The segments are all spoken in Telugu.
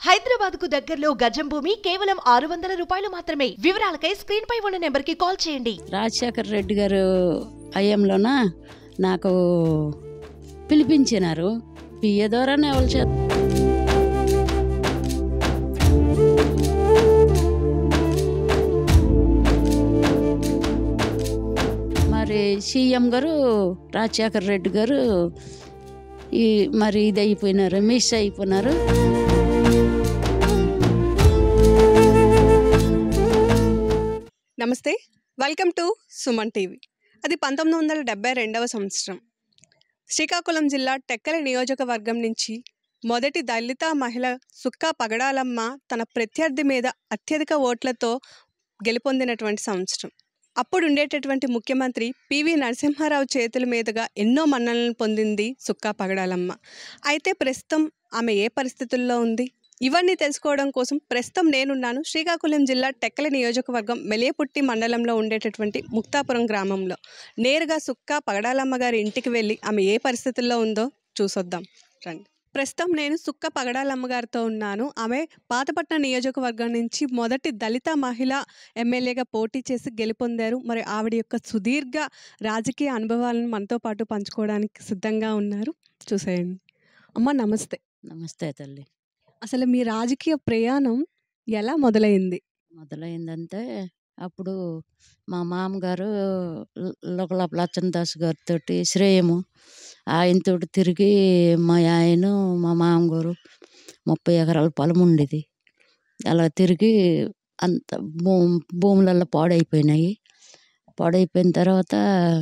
హైదరాబాద్ కు దగ్గరలో గజం భూమి కేవలం ఆరు వందల రూపాయలు మాత్రమే వివరాలకై స్క్రీన్ పై ఉన్న నెంబర్ కి కాల్ చేయండి రాజశేఖర్ రెడ్డి గారు అయ్యంలోన నాకు పిలిపించినారు పిఏ ద్వారానే ఎవరు చే మరి సీఎం గారు రాజశేఖర్ రెడ్డి గారు ఈ మరి ఇది అయిపోయినారు మిస్ అయిపోయినారు నమస్తే వెల్కమ్ టు సుమన్ టీవీ అది పంతొమ్మిది వందల డెబ్బై రెండవ సంవత్సరం శ్రీకాకుళం జిల్లా టెక్కలి నియోజకవర్గం నుంచి మొదటి దళిత మహిళ సుక్కా పగడాలమ్మ తన ప్రత్యర్థి మీద అత్యధిక ఓట్లతో గెలుపొందినటువంటి సంవత్సరం అప్పుడు ఉండేటటువంటి ముఖ్యమంత్రి పివి నరసింహారావు చేతుల మీదుగా ఎన్నో మన్ననలను పొందింది సుక్కా పగడాలమ్మ అయితే ప్రస్తుతం ఆమె ఏ పరిస్థితుల్లో ఉంది ఇవన్నీ తెలుసుకోవడం కోసం ప్రస్తుతం నేనున్నాను శ్రీకాకుళం జిల్లా టెక్కలి నియోజకవర్గం మెలియపుట్టి మండలంలో ఉండేటటువంటి ముక్తాపురం గ్రామంలో నేరుగా సుక్క పగడాలమ్మ గారి ఇంటికి వెళ్ళి ఆమె ఏ పరిస్థితుల్లో ఉందో చూసొద్దాం రండి ప్రస్తుతం నేను సుక్క పగడాలమ్మ గారితో ఉన్నాను ఆమె పాతపట్నం నియోజకవర్గం నుంచి మొదటి దళిత మహిళ ఎమ్మెల్యేగా పోటీ చేసి గెలుపొందారు మరి ఆవిడ యొక్క సుదీర్ఘ రాజకీయ అనుభవాలను మనతో పాటు పంచుకోవడానికి సిద్ధంగా ఉన్నారు చూసేయండి అమ్మ నమస్తే నమస్తే తల్లి అసలు మీ రాజకీయ ప్రయాణం ఎలా మొదలైంది మొదలైందంటే అప్పుడు మా మామగారు లోకల లచ్చనదాస్ గారితో శ్రేయము ఆయనతో తిరిగి మా ఆయన మా మామగారు ముప్పై ఎకరాల పొలం ఉండేది అలా తిరిగి అంత భూ భూములలో పాడైపోయినాయి పాడైపోయిన తర్వాత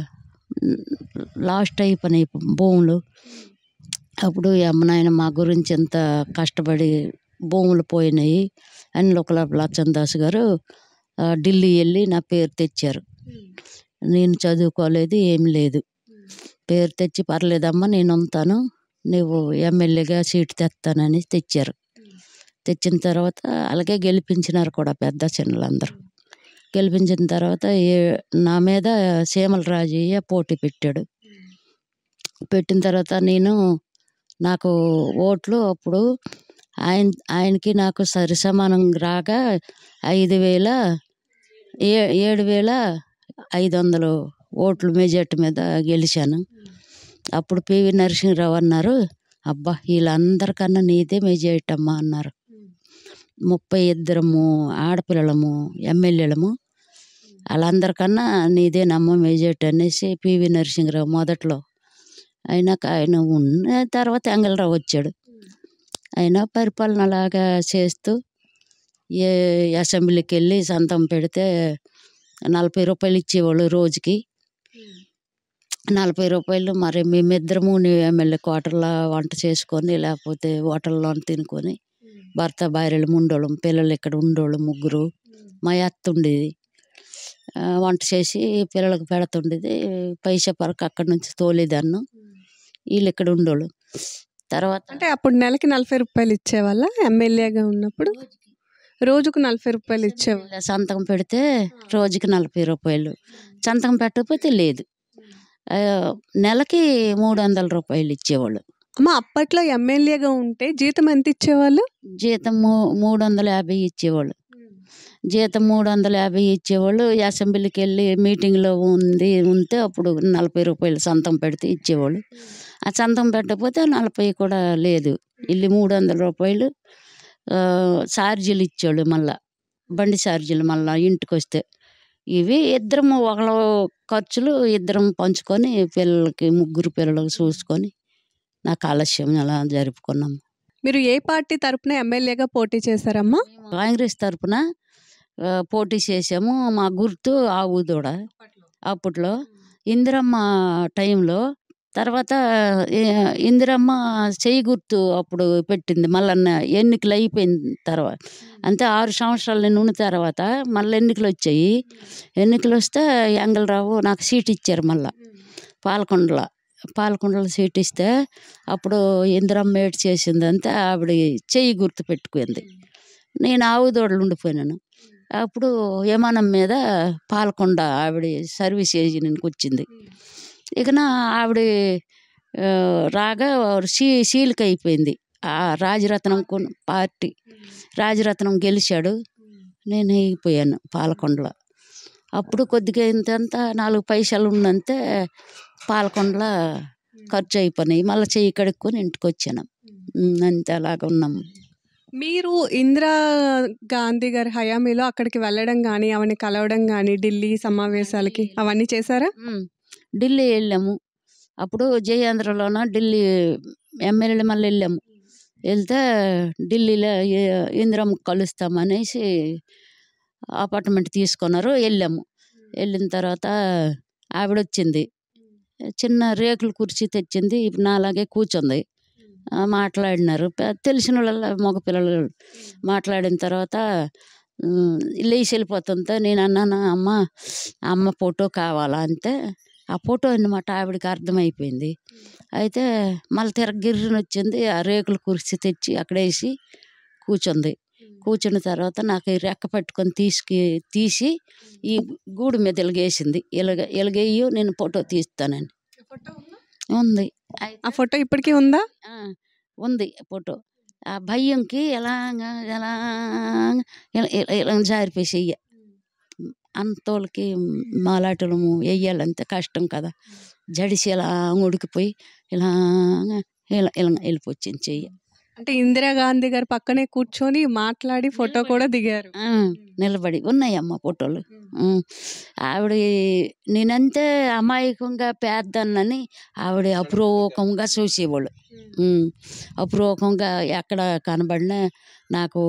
లాస్ట్ అయిపోయినాయి భూములు అప్పుడు ఈ అమ్మ నాయన మా గురించి ఎంత కష్టపడి భూములు పోయినాయి అని లోకల లచ్చనదాస్ గారు ఆ, ఢిల్లీ వెళ్ళి నా పేరు తెచ్చారు నేను చదువుకోలేదు ఏం లేదు పేరు తెచ్చి పర్లేదమ్మా నేను ఉంటాను నువ్వు ఎమ్మెల్యేగా సీటు తెస్తానని తెచ్చారు తెచ్చిన తర్వాత అలాగే గెలిపించినారు కూడా పెద్ద చిన్నలందరూ గెలిపించిన తర్వాత ఏ నా మీద సీమల రాజయ్య పోటీ పెట్టాడు పెట్టిన తర్వాత నేను నాకు ఓట్లు అప్పుడు ఆయన ఆయనకి నాకు సరి సమానం రాగా ఐదు వేల ఏ ఏడు వేల ఐదు వందలు ఓట్లు మెజార్టీ మీద గెలిచాను అప్పుడు పివి నరసింహరావు అన్నారు అబ్బా వీళ్ళందరికన్నా నీదే మెజార్టీ అమ్మా అన్నారు ముప్పై ఇద్దరము ఆడపిల్లలము ఎమ్మెల్యేలము వాళ్ళందరికన్నా నీదే నమ్మ మెజార్టీ అనేసి పివి నరసింహరావు మొదట్లో అయినాక ఆయన ఉన్న తర్వాత ఎంగళరావు వచ్చాడు ఆయన పరిపాలన అలాగా చేస్తూ ఏ అసెంబ్లీకి వెళ్ళి సంతం పెడితే నలభై రూపాయలు ఇచ్చేవాళ్ళు రోజుకి నలభై రూపాయలు మరి మేమిద్దరము నీ ఎమ్మెల్యే క్వార్టర్లో వంట చేసుకొని లేకపోతే హోటల్లో తినుకొని భర్త భార్యలు ఉండోళ్ళం పిల్లలు ఇక్కడ ఉండోళ్ళు ముగ్గురు మా అత్త ఉండేది ఆ, వంట చేసి పిల్లలకు పెడుతుండేది పైసా పరకు అక్కడి నుంచి తోలేదాన్ని వీళ్ళు ఇక్కడ ఉండోళ్ళు తర్వాత అంటే అప్పుడు నెలకి నలభై రూపాయలు ఇచ్చేవాళ్ళ ఎమ్మెల్యేగా ఉన్నప్పుడు రోజుకు నలభై రూపాయలు ఇచ్చేవాళ్ళు ఇలా సంతకం పెడితే రోజుకి నలభై రూపాయలు సంతకం పెట్టకపోతే లేదు ఆ, నెలకి మూడు వందల రూపాయలు ఇచ్చేవాళ్ళు అమ్మ అప్పట్లో ఎమ్మెల్యేగా ఉంటే జీతం ఎంత ఇచ్చేవాళ్ళు జీతం మూ మూడు వందల యాభై ఇచ్చేవాళ్ళు జీతం మూడు వందల యాభై ఇచ్చేవాళ్ళు అసెంబ్లీకి వెళ్ళి మీటింగ్లో ఉంది ఉంటే అప్పుడు నలభై రూపాయలు సంతం పెడితే ఇచ్చేవాళ్ళు ఆ సంతం పెట్టకపోతే నలభై కూడా లేదు ఇల్లు మూడు వందల రూపాయలు ఆ, ఛార్జీలు ఇచ్చేవాళ్ళు మళ్ళా బండి ఛార్జీలు మళ్ళా ఇంటికి వస్తే ఇవి ఇద్దరం ఒకళ్ళ ఖర్చులు ఇద్దరం పంచుకొని పిల్లలకి ముగ్గురు పిల్లలకు చూసుకొని నా కాలస్యం అలా జరుపుకున్నాం మీరు ఏ పార్టీ తరపున ఎమ్మెల్యేగా పోటీ చేశారమ్మా కాంగ్రెస్ తరపున ఆ, పోటీ చేసాము మా గుర్తు ఆవు దూడ అప్పట్లో ఇందిరమ్మ టైంలో తర్వాత ఏ- ఇందిరమ్మ చెయ్యి గుర్తు అప్పుడు పెట్టింది మళ్ళీ ఎన్నికలు అయిపోయిన తర్వాత అంతే ఆరు సంవత్సరాలు నేను ఉన్న తర్వాత మళ్ళీ ఎన్నికలు వచ్చాయి ఎన్నికలు వస్తే ఎంగళరావు నాకు సీట్ ఇచ్చారు మళ్ళా పాలకొండలో పాలకొండలో సీట్ ఇస్తే అప్పుడు ఇందిరమ్మ ఏడు చేసిందంటే ఆవిడ చెయ్యి గుర్తు పెట్టుకుంది నేను ఆవు దూడలు ఉండిపోయినాను అప్పుడు విమానం మీద పాలకొండ ఆవిడ సర్వీస్ ఏజెంట్కి వచ్చింది ఇక నా ఆవిడ ఆ, రాగా సీ సీలిక అయిపోయింది ఆ రాజరత్నం కొన్ పార్టీ రాజరత్నం గెలిచాడు నేను అయిపోయాను పాలకొండలో అప్పుడు కొద్దిగా ఇంతంత నాలుగు పైసలు ఉన్నంతే పాలకొండలో ఖర్చు అయిపోయినాయి మళ్ళీ చెయ్యి కడుక్కొని ఇంటికి వచ్చాను ఉమ్, అంతే అలాగ ఉన్నాము మీరు ఇందిరా గాంధీ గారి హయామీలో అక్కడికి వెళ్ళడం కానీ ఆవిడని కలవడం కానీ ఢిల్లీ సమావేశాలకి అవన్నీ చేశారా ఉమ్, ఢిల్లీ వెళ్ళాము అప్పుడు జయాంధ్రలోన ఢిల్లీ ఎమ్మెల్యేలు మళ్ళీ వెళ్ళాము వెళ్తే ఢిల్లీలో ఏ- ఇందిరమ్మ కలుస్తామనేసి అపార్ట్మెంట్ తీసుకున్నారు వెళ్ళాము వెళ్ళిన తర్వాత ఆవిడ వచ్చింది చిన్న రేకుల కుర్చీ తెచ్చింది ఇప్పుడు నాలాగే కూర్చుంది ఆ, మాట్లాడినారు పె- తెలిసిన వాళ్ళ మగపిల్లలు మాట్లాడిన తర్వాత ఉమ్, లేచి వెళ్ళిపోతుంటే నేను అన్నాను అమ్మ అమ్మ ఫోటో కావాలా అంటే ఆ ఫోటో అన్నమాట ఆవిడకి అర్థమైపోయింది అయితే మళ్ళీ తిరగిర్రిని వచ్చింది ఆ రేకుల కుర్చీ తెచ్చి అక్కడ వేసి కూర్చుంది కూర్చున్న తర్వాత నాకు ఈ రెక్క పట్టుకొని తీసుకి తీసి ఈ గూడు మీద ఇలాగేసింది ఇలాగ ఇలాగేయు నేను ఫోటో తీస్తానని ఉంది అయితే ఆ ఫోటో ఇప్పటికీ ఉందా ఆ, ఉంది ఫోటో ఆ భయంకి ఎలా ఎలా ఇలా ఇలా- ఇలా జారిపోయి చెయ్య అంతోళ్ళకి మాలాటలము వెయ్యాలంటే కష్టం కదా జడిసి ఇలా ఉడికిపోయి ఇలా ఇలా ఇలా వెళ్ళిపోచ్చింది చెయ్యి అంటే ఇందిరాగాంధీ గారి పక్కనే కూర్చొని మాట్లాడి ఫోటో కూడా దిగారు ఆ, నిలబడి ఉన్నాయమ్మ ఫోటోలు ఉం. ఆవిడ నేనంతే అమాయకంగా పేద్దన్నని ఆవిడ అపురూపంగా చూసేవాళ్ళు ఉం. అపురూపంగా ఎక్కడ కనబడినా నాకు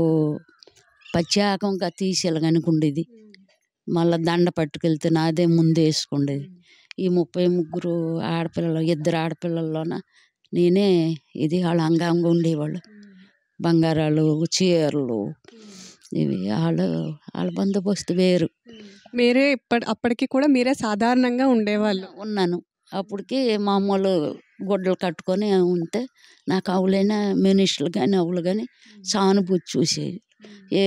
ప్రత్యేకంగా తీసేయాలనుకుండేది మళ్ళీ దండ పట్టుకెళ్తే నాదే ముందు వేసుకుండేది ఈ ముప్పై ముగ్గురు ఆడపిల్లలు ఇద్దరు ఆడపిల్లల్లోన నేనే ఇది వాళ్ళ అంగంగా ఉండేవాళ్ళు బంగారాలు చీరలు ఇవి వాళ్ళు వాళ్ళ బందోబస్తు వేరు మీరే ఇప్పటి అప్పటికి కూడా మీరే సాధారణంగా ఉండేవాళ్ళు ఉన్నాను అప్పటికి మామూలు గుడ్డలు కట్టుకొని ఉంటే నాకు అవులైన మినిస్టర్లు కానీ అవులు కానీ సానుభూతి చూసేది ఏ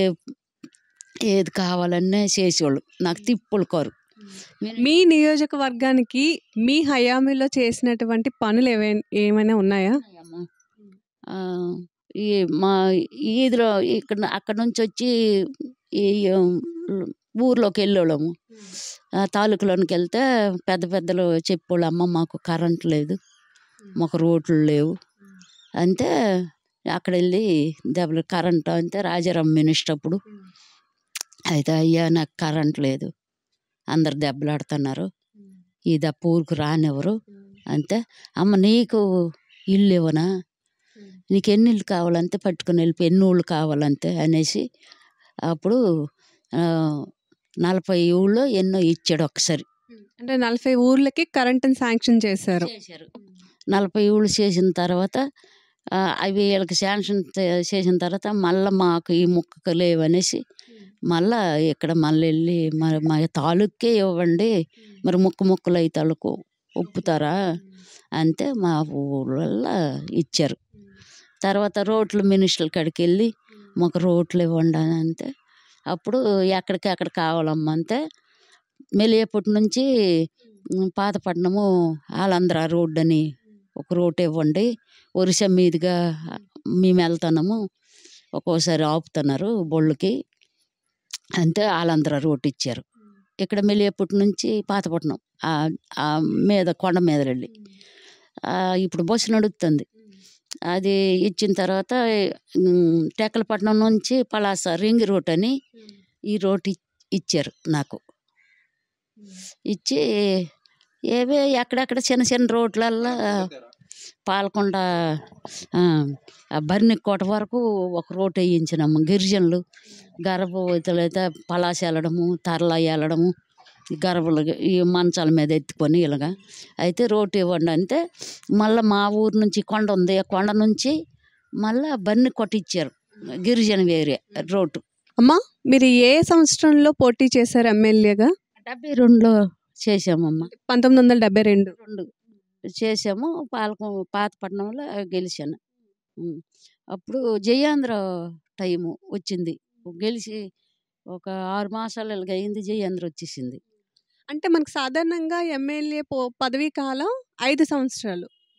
ఏది కావాలన్నా చేసేవాళ్ళు నాకు తిప్పులు కోరు మీ నియోజకవర్గానికి మీ హయామీలో చేసినటువంటి పనులు ఏవై ఏమైనా ఉన్నాయా అమ్మా. ఆ, ఈ మా ఈదిలో ఇక్కడ అక్కడ నుంచి వచ్చి ఈ ఉమ్, ఊర్లోకి వెళ్ళేవాళ్ళము ఆ తాలూకులోనికి వెళ్తే పెద్ద పెద్దలు చెప్పేవాళ్ళు అమ్మ మాకు కరెంట్ లేదు మాకు రోడ్లు లేవు అంతే అక్కడ వెళ్ళి దెబ్బలు కరెంట్ అంటే రాజారాం మినిస్టర్ అప్పుడు అయితే అయ్యా నాకు కరెంట్ లేదు అందరు దెబ్బలాడుతున్నారు ఈ దప్ప ఊరికి రానివ్వరు అంతే అమ్మ నీకు ఇల్లు ఇవ్వనా నీకు ఎన్ని ఇల్లు కావాలంటే పట్టుకుని వెళ్ళిపోయి ఎన్ని ఊళ్ళు కావాలంటే అనేసి అప్పుడు ఆ, నలభై ఊళ్ళో ఎన్నో ఇచ్చాడు ఒకసారి అంటే నలభై ఊర్లకి కరెంట్ని శాంక్షన్ చేశారు చేశారు నలభై ఊళ్ళు చేసిన తర్వాత ఆ, అవి వీళ్ళకి శాంక్షన్ చే- చేసిన తర్వాత మళ్ళీ మాకు ఈ ముక్కకు లేవనేసి మళ్ళా ఇక్కడ మళ్ళీ వెళ్ళి మరి మా తాలూకే ఇవ్వండి మరి ముక్క ముక్కలు అయితే వాళ్ళకు ఒప్పుతారా అంతే మా ఊళ్ళల్లో ఇచ్చారు తర్వాత రోడ్లు మినిస్టర్ల కాడికి వెళ్ళి మాకు రోడ్లు ఇవ్వండి అని అంటే అప్పుడు ఎక్కడికి ఎక్కడ కావాలమ్మా అంటే మెలియపూటి నుంచి ఉమ్, పాతపట్నము ఆలంధ్ర రోడ్ అని ఒక రోడ్ ఇవ్వండి ఒరిస్సా మీదుగా మేము వెళ్తున్నాము ఒక్కోసారి ఆపుతున్నారు బొళ్ళుకి అంతే ఆలంధ్ర రోడ్ ఇచ్చారు ఇక్కడ మెలియపూటి నుంచి పాతపట్నం ఆ- ఆ మీద కొండ మీద వెళ్ళి ఆ, ఇప్పుడు బస్సు నడుస్తుంది అది ఇచ్చిన తర్వాత ఉమ్, టెక్కలపట్నం నుంచి పలాస రింగ్ రోడ్ అని ఈ రోడ్ ఇ- ఇచ్చారు నాకు ఇచ్చి ఏవే ఎక్కడెక్కడ చిన్న చిన్న రోడ్లల్లో పాలకొండ ఆ, ఆ బర్ని కోట వరకు ఒక రోడ్ వేయించినాము గిరిజనులు గర్భవతులు అయితే పలాస వెళ్ళడము తరల వెళ్ళడము ఈ గర్భలు ఈ మంచాల మీద ఎత్తుకొని ఇలాగా అయితే రోడ్ ఇవ్వండి అంటే మళ్ళీ మా ఊరు నుంచి కొండ ఉంది ఆ కొండ నుంచి మళ్ళీ బర్ని కొట్టిచ్చారు గిరిజన ఏరియా రోడ్డు అమ్మా మీరు ఏ సంవత్సరంలో పోటీ చేశారు ఎమ్మెల్యేగా డెబ్బై రెండులో చేసామమ్మ పంతొమ్మిది వందల డెబ్బై రెండు రెండు చేసాము పాలకొ పాతపట్నంలో గెలిచాను ఉమ్. అప్పుడు జయాంధ్ర టైము వచ్చింది గెలిచి ఒక ఆరు మాసాలు ఇలాగ అయింది జయాంధ్ర వచ్చేసింది అంటే మనకు సాధారణంగా ఎమ్మెల్యే పో పదవీ కాలం ఐదు సంవత్సరాలు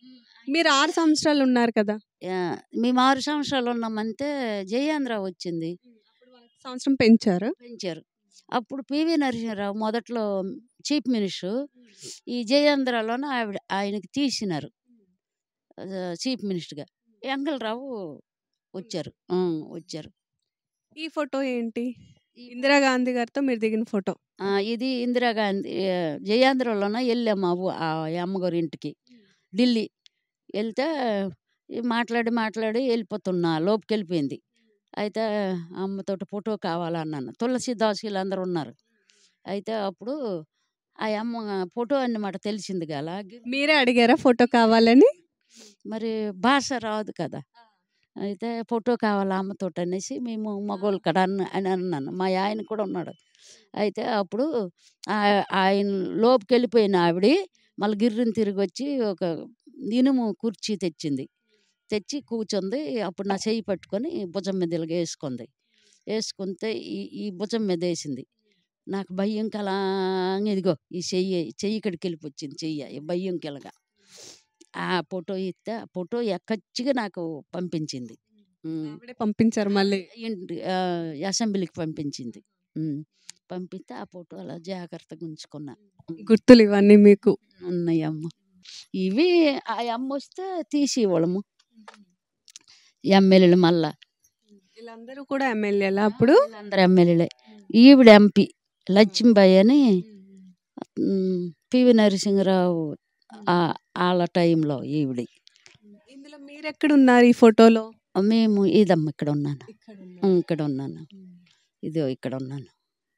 మీరు ఆరు సంవత్సరాలు ఉన్నారు కదా ఆ, మేము ఆరు సంవత్సరాలు ఉన్నామంటే జయాంధ్ర వచ్చింది సంవత్సరం పెంచారు పెంచారు అప్పుడు పివి నరసింహరావు మొదట్లో చీఫ్ మినిస్టర్ ఈ జయాంధ్రలోన ఆవిడ ఆయనకి తీసినారు ఆ, చీఫ్ మినిస్టర్గా వెంకలరావు వచ్చారు ఆ, వచ్చారు ఈ ఫోటో ఏంటి ఇందిరాగాంధీ గారితో మీరు దిగిన ఫోటో ఆ, ఇది ఇందిరాగాంధీ ఆ, జయాంధ్రలోన వెళ్ళాము ఆ ఊ- ఆ అమ్మగారి ఇంటికి ఢిల్లీ వెళ్తే ఈ మాట్లాడి మాట్లాడి వెళ్ళిపోతున్నా లోపుకి వెళ్ళిపోయింది అయితే అమ్మతోటి ఫోటో కావాలన్నాను తులసిదాస్ వీళ్ళందరూ ఉన్నారు అయితే అప్పుడు ఆ అమ్మ ఫోటో అన్నమాట తెలిసింది గల మీరే అడిగారా ఫోటో కావాలని మరి భాష రాదు కదా అయితే ఫోటో కావాలా అమ్మతోటి అనేసి మేము మగోళ్ళు కదా అన్న అని అన్నాను మా ఆయన కూడా ఉన్నాడు అయితే అప్పుడు ఆ- ఆయన లోపుకి వెళ్ళిపోయిన ఆవిడ మళ్ళీ గిర్రిని తిరిగి వచ్చి ఒక ఇనుము కుర్చీ తెచ్చింది తెచ్చి కూర్చుంది అప్పుడు నా చెయ్యి పట్టుకొని భుజం మీద ఇలాగ వేసుకుంది వేసుకుంటే ఈ ఈ భుజం మీద వేసింది నాకు భయం కలా ఇదిగో ఈ చెయ్యి చెయ్యి ఇక్కడికి వెళ్ళిపోయింది చెయ్యి ఈ భయం కిలగా ఆ ఫోటో ఇస్తే ఆ ఫోటో ఎక్కచ్చిగా నాకు పంపించింది ఉమ్. ఆవిడే పంపించారు మళ్ళీ ఇంటి ఆ, అసెంబ్లీకి పంపించింది ఉమ్. పంపిస్తే ఆ ఫోటో అలా జాగ్రత్తగా ఉంచుకున్నా గుర్తులు ఇవన్నీ మీకు ఉన్నాయి అమ్మ ఇవి ఆ అమ్మ వస్తే తీసి ఇవ్వడము ఎమ్మెల్యేలు మళ్ళా వీళ్ళందరూ కూడా ఎమ్మెల్యేలా అప్పుడు అందరు ఎమ్మెల్యేలే ఈవిడ ఎంపీ లక్ష్మీబాయి అని ఉమ్, పివి నరసింహరావు ఆ- వాళ్ళ టైంలో ఈవిడ ఇందులో మీరు ఎక్కడ ఉన్నారు ఈ ఫోటోలో మేము ఇదమ్మ ఇక్కడ ఉన్నాను ఉమ్, ఇక్కడ ఉన్నాను ఇదో ఇక్కడ ఉన్నాను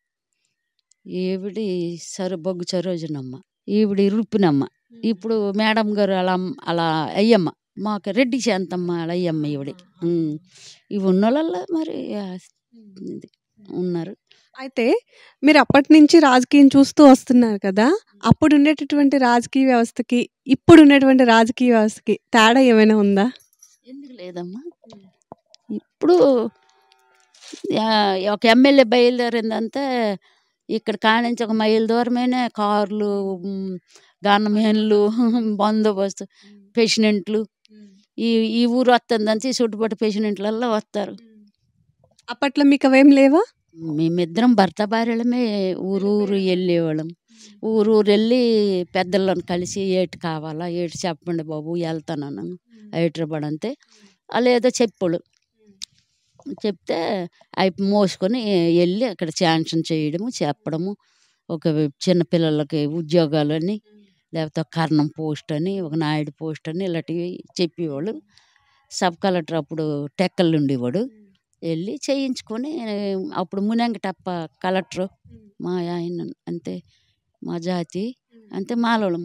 ఈవిడి సరు బొగ్గు సరోజనమ్మ ఈవిడి రుప్పినమ్మ ఇప్పుడు మేడం గారు అలా అమ్- అలా అయ్యమ్మ మాకు రెడ్డి శాంతమ్మ అలా అయ్యమ్మ ఈవిడి ఉమ్. ఇవి ఉన్న వాళ్ళల్లో మరి ఆ, ఇది ఉన్నారు అయితే మీరు అప్పటి నుంచి రాజకీయం చూస్తూ వస్తున్నారు కదా అప్పుడు ఉండేటటువంటి రాజకీయ వ్యవస్థకి ఇప్పుడు ఉండేటువంటి రాజకీయ వ్యవస్థకి తేడా ఏమైనా ఉందా ఎందుకు లేదమ్మా ఇప్పుడు ఆ, ఒక ఎమ్మెల్యే బయలుదేరిందంటే ఇక్కడ కానించి ఒక మైల్ దూరమైనా కార్లు ఉమ్, గన్మెన్లు బందోబస్తు పేషెంట్లు ఈ ఈ ఊరు వస్తుందని చుట్టుపక్కల పేషెంట్లలో వస్తారు అప్పట్లో మీకు అవేం లేవా మేమిద్దరం భర్త భార్యలమే ఊరు ఊరు వెళ్ళేవాళ్ళం ఊరు ఊరు వెళ్ళి పెద్దలను కలిసి ఏటి కావాలా ఏటి చెప్పండి బాబు వెళ్తాను హైదరాబాద్ అంతే వాళ్ళు ఏదో చెప్పుడు చెప్తే అవి మోసుకొని వెళ్ళి అక్కడ శాంక్షన్ చేయడము చెప్పడము ఒక చిన్న పిల్లలకి ఉద్యోగాలు అని లేకపోతే ఒక కర్ణం పోస్ట్ అని ఒక నాయుడు పోస్ట్ అని ఇలాంటివి చెప్పేవాళ్ళు సబ్ కలెక్టర్ అప్పుడు టెక్కలు ఉండేవాడు వెళ్ళి చేయించుకొని అప్పుడు మునంగటప్ప కలెక్టర్ మా ఆయన అంతే మా జాతి అంతే మాలోళం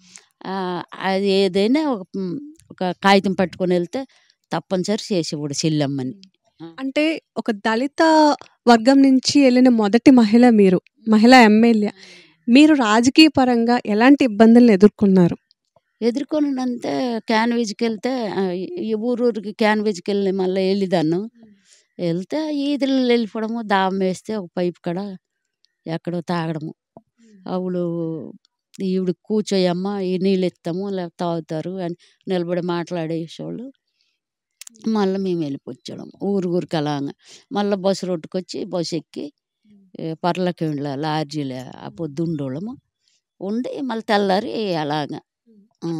అది ఏదైనా ఒక ఒక కాగితం పట్టుకొని వెళ్తే తప్పనిసరి చేసేవాడు చెల్లెమ్మని అంటే ఒక దళిత వర్గం నుంచి వెళ్ళిన మొదటి మహిళ మీరు మహిళా ఎమ్మెల్యే మీరు రాజకీయ పరంగా ఎలాంటి ఇబ్బందులను ఎదుర్కొన్నారు ఎదుర్కొనంటే క్యాన్వేజ్కి వెళ్తే ఆ, ఈ ఊరూరికి క్యాన్వేజ్కి వెళ్ళి మళ్ళీ వెళ్ళిదాను వెళ్తే ఈదులు వెళ్ళిపోవడము దావం వేస్తే ఒక పైపు కాడ ఎక్కడో తాగడము అవులు ఈవిడ కూర్చోయమ్మ ఈ నీళ్ళు ఎత్తాము లేకపోతే తాగుతారు అని నిలబడి మాట్లాడేసేవాళ్ళు మళ్ళీ మేము వెళ్ళిపోవడం ఊరు ఊరికి అలాగా మళ్ళీ బస్సు రోడ్డుకి వచ్చి బస్సు ఎక్కి పర్లకిండ్ల లాడ్జీలో ఆ పొద్దు ఉండోళ్ళము ఉండి మళ్ళీ తెల్లారి అలాగా ఆ.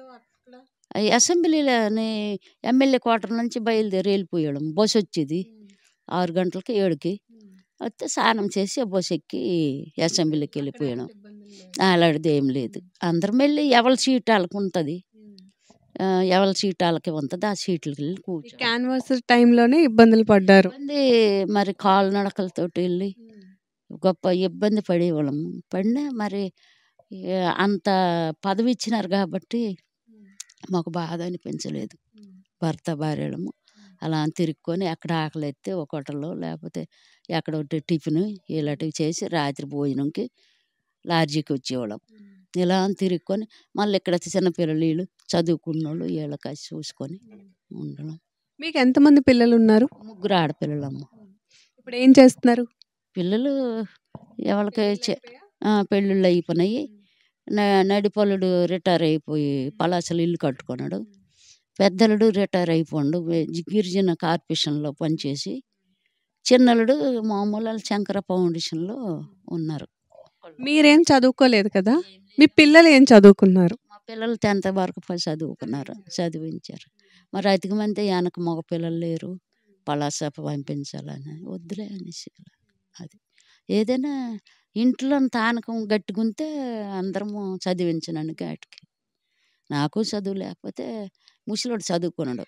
ఈ అసెంబ్లీలోని ఎమ్మెల్యే క్వార్టర్ నుంచి బయలుదేరి వెళ్ళిపోయాడు బస్సు వచ్చేది ఆరు గంటలకి ఏడుకి వస్తే స్నానం చేసి ఆ బస్సు ఎక్కి అసెంబ్లీకి వెళ్ళిపోయాను అలాంటిది ఏం లేదు అందరం వెళ్ళి ఎవరి సీట్ వాళ్ళకి ఉంటుంది ఎవరి సీట్ వాళ్ళకి ఉంటుంది ఆ సీట్లకి వెళ్ళి కూర్చో క్యాన్వాస్ టైంలోనే ఇబ్బందులు పడ్డారు ఇబ్బంది మరి కాలు నడకలతోటి వెళ్ళి గొప్ప ఇబ్బంది పడేవాళ్ళము పడినా మరి ఏ, అంత పదవి ఇచ్చినారు కాబట్టి మాకు బాధ అనిపించలేదు భర్త భార్యలము అలా తిరుక్కొని ఎక్కడ ఆకలి ఎత్తే ఒక హోటల్లో లేకపోతే ఎక్కడ ఒకటి టిఫిన్ ఇలాంటివి చేసి రాత్రి భోజనంకి లాడ్జీకి వచ్చేవాళ్ళం ఇలా తిరుక్కొని మళ్ళీ ఇక్కడ చిన్నపిల్లలు వీళ్ళు చదువుకున్న వాళ్ళు వీళ్ళ కలిసి చూసుకొని ఉండడం మీకు ఎంతమంది పిల్లలు ఉన్నారు ముగ్గురు ఆడపిల్లలమ్మ ఇప్పుడు ఏం చేస్తున్నారు పిల్లలు ఎవరికి చే- ఆ, పెళ్ళిళ్ళు అయిపోయినాయి న- నడిపల్లుడు రిటైర్ అయిపోయి పలాసలు ఇల్లు కట్టుకున్నాడు పెద్దలుడు రిటైర్ అయిపోండు వే- గిరిజన కార్పొరేషన్లో పనిచేసి చిన్నలుడు మామూలు శంకర ఫౌండేషన్లో ఉన్నారు మీరేం చదువుకోలేదు కదా మీ పిల్లలు ఏం చదువుకున్నారు మా పిల్లలు టెన్త్ వరకు ప- చదువుకున్నారు చదివించారు మరి అతికి మంది వెనక మగ పిల్లలు లేరు పలాస పంపించాలని వద్దులే అనేసి అలా. అది ఏదైనా ఇంట్లో తానకం గట్టుకుంటే అందరము చదివించడానికి వాటికి నాకు చదువు లేకపోతే ముసలోడు చదువుకున్నాడు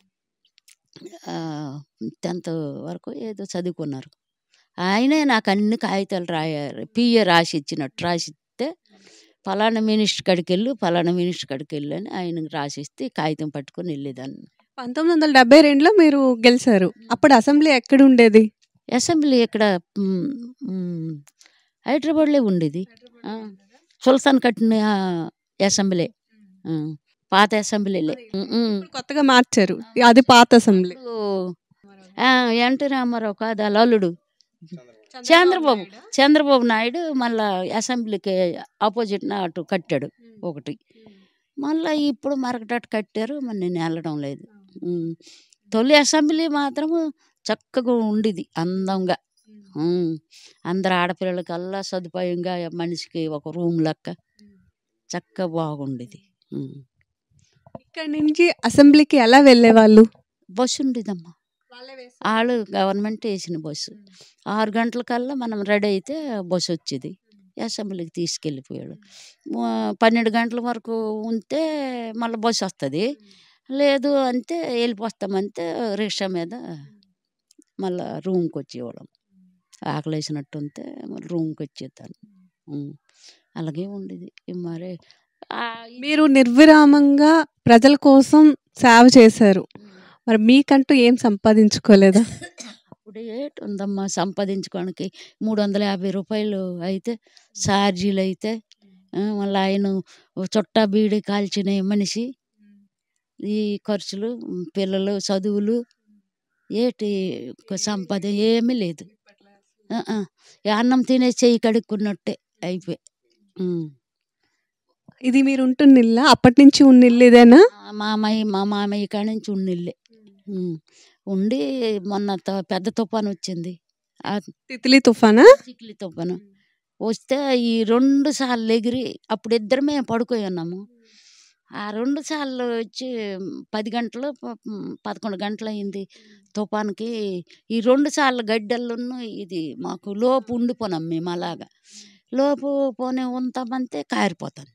టెన్త్ వరకు ఏదో చదువుకున్నారు ఆయనే నాకు అన్ని కాగితాలు రాయారు పిఏ రాసి ఇచ్చినట్టు రాసిస్తే ఫలానా మినిస్టర్ కాడికి వెళ్ళు ఫలానా మినిస్టర్ కాడికి వెళ్ళు అని ఆయనకు రాసిస్తే ఈ కాగితం పట్టుకొని వెళ్ళేదాన్ని పంతొమ్మిది వందల డెబ్బై రెండులో మీరు గెలిచారు అప్పుడు అసెంబ్లీ ఎక్కడ ఉండేది అసెంబ్లీ ఇక్కడ మ్, మ్, హైదరాబాద్లో ఉండేది ఆ, సుల్తాన్ కట్టిన ఆ, అసెంబ్లీ ఆ, పాత అసెంబ్లీలే ఉమ్, ఉమ్. కొత్తగా మార్చారు అది పాత అసెంబ్లీ ఇప్పుడు, ఆ, ఎన్టీ రామారావు కాదు వాళ్ళ అల్లుడు చంద్రబాబు చంద్రబాబు నాయుడు మళ్ళా అసెంబ్లీకి ఆపోజిట్ అటు కట్టాడు ఒకటి మళ్ళీ ఇప్పుడు మరొకటి కట్టారు మరి నేను వెళ్ళడం లేదు ఉమ్. తొలి అసెంబ్లీ మాత్రము చక్కగా ఉండేది అందంగా ఉమ్. అందరు ఆడపిల్లలకల్లా సదుపాయంగా మనిషికి ఒక రూమ్ లెక్క చక్కగా బాగుండేది ఉమ్. ఇక్కడ నుంచి అసెంబ్లీకి ఎలా వెళ్ళేవాళ్ళు బస్సు ఉండేదమ్మా వాళ్ళు గవర్నమెంట్ వేసిన బస్సు ఆరు గంటలకల్లా మనం రెడీ అయితే బస్సు వచ్చేది అసెంబ్లీకి తీసుకెళ్ళిపోయాడు ఆ, పన్నెండు గంటల వరకు ఉంటే మళ్ళీ బస్సు వస్తుంది లేదు అంటే వెళ్ళిపోస్తామంటే రిక్షా మీద మళ్ళీ రూమ్కి వచ్చేవాళ్ళం ఆకలి వేసినట్టు ఉంటే మళ్ళీ రూమ్కి వచ్చేస్తాను ఉమ్. అలాగే ఉండేది మరి ఆ, మీరు నిర్విరామంగా ప్రజల కోసం సేవ చేశారు మరి మీకంటూ ఏం సంపాదించుకోలేదా అప్పుడు ఏటి ఉందమ్మా సంపాదించుకోవడానికి మూడు వందల యాభై రూపాయలు అయితే ఛార్జీలు అయితే ఆ, మళ్ళీ ఆయన చుట్టా బీడి కాల్చిన మనిషి ఈ ఖర్చులు ఉమ్, పిల్లలు చదువులు ఏటి ఒక సంపాదన ఏమీ లేదు ఆ, ఆ. ఈ అన్నం తినే చెయ్యి కడుక్కున్నట్టే అయిపోయి ఉమ్. ఇది మీరు ఉంటున్న ఇల్లా అప్పటి నుంచి ఉన్న ఇల్లు ఇదేనా మా మామయ్య మా మామయ్య కాడ నుంచి ఉండిల్లే ఉమ్. ఉండి మొన్న త- పెద్ద తుఫాను వచ్చింది ఆ తిత్లీ తుఫానా చిక్లి తుఫాను వస్తే ఈ రెండు సార్లు ఎగిరి అప్పుడు ఇద్దరమే పడుకొని ఉన్నాము ఆ రెండు సార్లు వచ్చి పది గంటలు ప- పదకొండు గంటలు అయింది తుఫాన్కి ఈ రెండు సార్లు గడ్డల్లోనూ ఇది మాకు లోపు ఉండిపోనాం మేము అలాగా లోపు పోనీ ఉంటామంటే కారిపోతుంది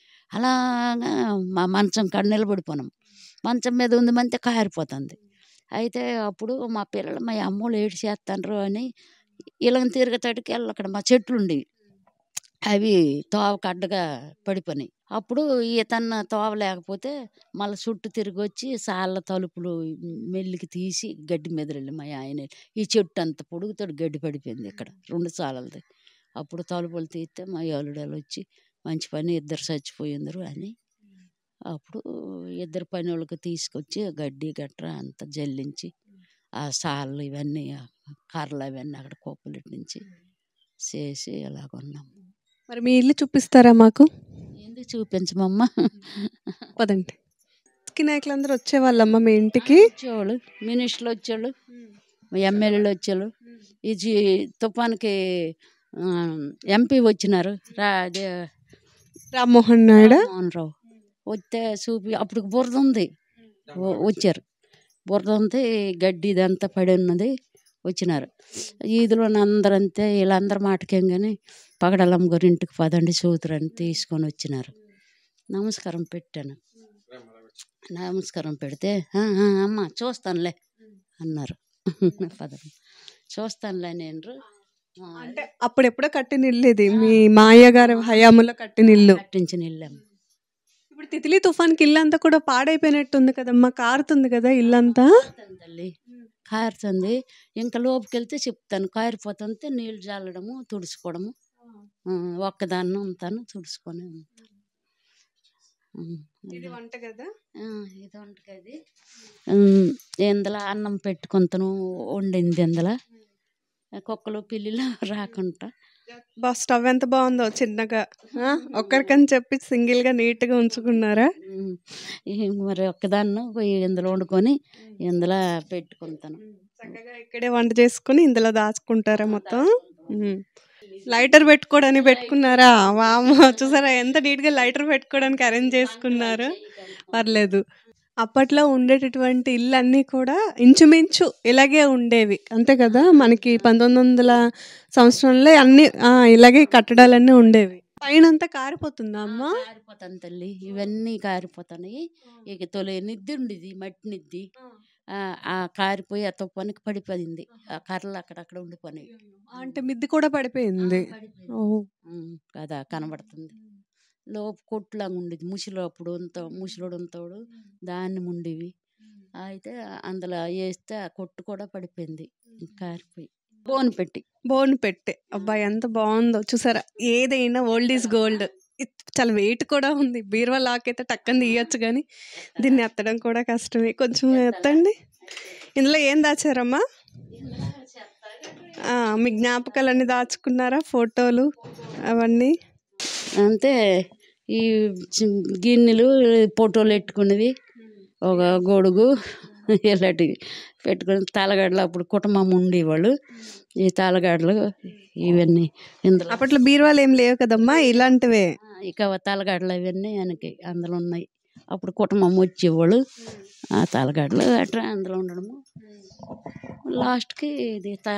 అలాగా మా మంచం కాడ నిలబడిపోనాం మంచం మీద ఉందమంటే కారిపోతుంది అయితే అప్పుడు మా పిల్లలు మా అమ్మోళ్ళు ఏడు చేస్తాండ్రు అని ఇలాగ తిరగటానికి వెళ్ళి అక్కడ మా చెట్లు ఉండేవి అవి తోవకు అడ్డగా పడిపోయినాయి అప్పుడు ఈతన్న తోవ లేకపోతే మళ్ళీ చుట్టూ తిరిగి వచ్చి సాళ్ళ తలుపులు మెల్లికి తీసి గడ్డి మీద వెళ్ళి మా ఆయన ఈ చెట్టు అంత పొడుగుతాడు గడ్డి పడిపోయింది ఇక్కడ రెండు సాలలది అప్పుడు తలుపులు తీస్తే మా అల్లుడాలు వచ్చి మంచి పని ఇద్దరు చచ్చిపోయిందరు అని అప్పుడు ఇద్దరు పని వాళ్ళకి తీసుకొచ్చి ఆ గడ్డి గట్రా అంతా జల్లించి ఆ సాళ్ళు ఇవన్నీ ఆ కర్రలు అవన్నీ అక్కడ కుప్పలటి నుంచి చేసి ఇలాగున్నాం మరి మీ ఇల్లు చూపిస్తారా మాకు ఎందుకు చూపించమమ్మా పదండి రాజకీయ నాయకులందరూ వచ్చేవాళ్ళమ్మ మీ ఇంటికి వచ్చేవాళ్ళు మినిస్టర్లు వచ్చేవాళ్ళు ఎమ్మెల్యేలు వచ్చేవాళ్ళు ఈ జీ- తుఫాన్కి ఆ, ఎంపీ వచ్చినారు రా అదే రామ్మోహన్ నాయుడు రామ్మోహన్ రావు వస్తే చూపి అప్పుడు బురద ఉంది వ- వచ్చారు బురద ఉంది గడ్డి ఇదంతా పడి ఉన్నది వచ్చినారు ఈదులో అందరంతే వీళ్ళందరి మాటకేం కానీ పగడలమ్మ గారి ఇంటికి పదండి చూతురని తీసుకొని వచ్చినారు నమస్కారం పెట్టాను నమస్కారం పెడితే "ఆ, ఆ, అమ్మ చూస్తానులే అన్నారు పదండి చూస్తానులే నేను అంటే అప్పుడు ఎప్పుడో కట్టిన ఇల్లు ఇది మీ మాయ గారి హయాములో కట్టిన ఇల్లు కట్టించిన వెళ్ళాము ఇప్పుడు తితిలి తుఫాన్కి ఇల్లు అంతా కూడా పాడైపోయినట్టుంది కదమ్మా కారుతుంది కదా ఇల్లంతా కారుతుంది తల్లి కారుతుంది ఇంకా లోపుకి వెళ్తే చెప్తాను కారిపోతుంటే నీళ్ళు చల్లడము తుడుచుకోవడము ఆ, ఒక్కదాన్ని ఉంటాను తుడుచుకొని ఉంటాను ఉమ్, ఇది వంట కదా ఆ, ఇది వంటగది ఉమ్, ఇందులో అన్నం పెట్టుకుంటాను వండింది ఇందులో కుక్కలు పిల్లిలు రాకుండా బా స్టవ్ ఎంత బాగుందో చిన్నగా ఆ, ఒక్కరికని చెప్పి సింగిల్ గా నీట్ గా ఉంచుకున్నారా ఉమ్. ఈ మరి ఒక్కదాన్ని పోయి ఇందులో వండుకొని ఇందులో పెట్టుకుంటాను చక్కగా ఇక్కడే వంట చేసుకుని ఇందులో దాచుకుంటారా మొత్తం ఉమ్. లైటర్ పెట్టుకోవడానికి పెట్టుకున్నారా వామ చూసారా ఎంత నీట్ గా లైటర్ పెట్టుకోవడానికి అరేంజ్ చేసుకున్నారు పర్లేదు అప్పట్లో ఉండేటటువంటి ఇల్లు అన్నీ కూడా ఇంచుమించు ఇలాగే ఉండేవి అంతే కదా మనకి పంతొమ్మిది వందల సంవత్సరంలో అన్ని ఆ, ఇలాగే కట్టడాలన్నీ ఉండేవి పైన అంతా కారిపోతుందా అమ్మా కారిపోతాను తల్లి ఇవన్నీ కారిపోతాయి ఇక తొలి నిద్ది ఉండేది మట్టి నిద్ది ఆ, ఆ కారిపోయి ఆ తుప్పానికి పడిపోయింది ఆ కర్రలు అక్కడక్కడ ఉండిపోయినాయి అంటే మిద్ది కూడా పడిపోయింది ఓ ఉమ్, కదా కనబడుతుంది లోపు కొట్టులాగా ఉండేది ముసిలో అప్పుడు ఉంత ముసిలోడు ఉంతాడు దాన్ని ఉండేవి అయితే అందులో వేస్తే ఆ కొట్టు కూడా పడిపోయింది కారిపోయి బోన్ పెట్టి బోన్ పెట్టే అబ్బాయి ఎంత బాగుందో చూసారా ఏదైనా ఓల్డ్ ఈజ్ గోల్డ్ చాలా వెయిట్ కూడా ఉంది బీరువా లాక్ అయితే టక్కని తీయచ్చు కానీ దీన్ని ఎత్తడం కూడా కష్టమే కొంచెం ఎత్తండి ఇందులో ఏం దాచారమ్మా ఆ, మీ జ్ఞాపకాలన్నీ దాచుకున్నారా ఫోటోలు అవన్నీ అంతే ఈ చి- గిన్నెలు ఫోటోలు పెట్టుకునేది ఒక గొడుగు ఇలాంటివి పెట్టుకుని తలగడలు అప్పుడు కుటుంబం ఉండేవాళ్ళు ఈ తలగడలు ఇవన్నీ ఇందులో అప్పట్లో బీరువాలు ఏం లేవు కదమ్మా ఇలాంటివే ఇక తలగడలు అవన్నీ వెనక్కి అందులో ఉన్నాయి అప్పుడు కుటుంబం వచ్చేవాళ్ళు ఆ తలగడలు అట్లా అందులో ఉండడము లాస్ట్కి ఇది తా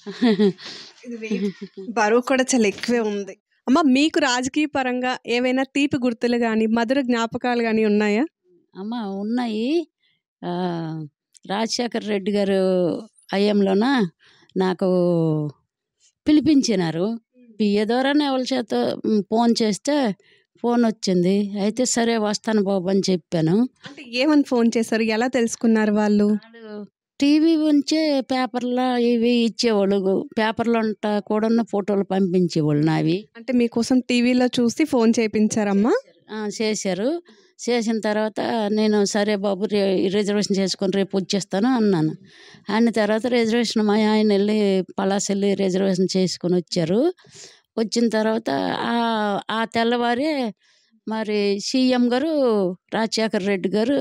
బరువు కూడా చాలా ఎక్కువే ఉంది అమ్మ మీకు రాజకీయ పరంగా ఏవైనా తీపి గుర్తులు కానీ మధుర జ్ఞాపకాలు కానీ ఉన్నాయా అమ్మ ఉన్నాయి ఆ, రాజశేఖర్ రెడ్డి గారు అయ్యంలోన నాకు పిలిపించినారు పిఏ ద్వారానే వాళ్ళ చేత ఉమ్, ఫోన్ చేస్తే ఫోన్ వచ్చింది అయితే సరే వస్తాను బాబు అని చెప్పాను అంటే ఏమని ఫోన్ చేశారు ఎలా తెలుసుకున్నారు వాళ్ళు వాళ్ళు టీవీ ఉంచే పేపర్లో ఇవి ఇచ్చేవాళ్ళు పేపర్లో అంట కూడా ఫోటోలు పంపించేవాళ్ళు నావి అంటే మీకోసం టీవీలో చూసి ఫోన్ చేయించారమ్మా ఆ, చేశారు చేసిన తర్వాత నేను సరే బాబు రే రిజర్వేషన్ చేసుకొని రేపు వచ్చేస్తాను అన్నాను అన్న తర్వాత రిజర్వేషన్ మా ఆయన వెళ్ళి పలాస్ వెళ్ళి రిజర్వేషన్ చేసుకొని వచ్చారు వచ్చిన తర్వాత ఆ- ఆ తెల్లవారే మరి సీఎం గారు రాజశేఖర్ రెడ్డి గారు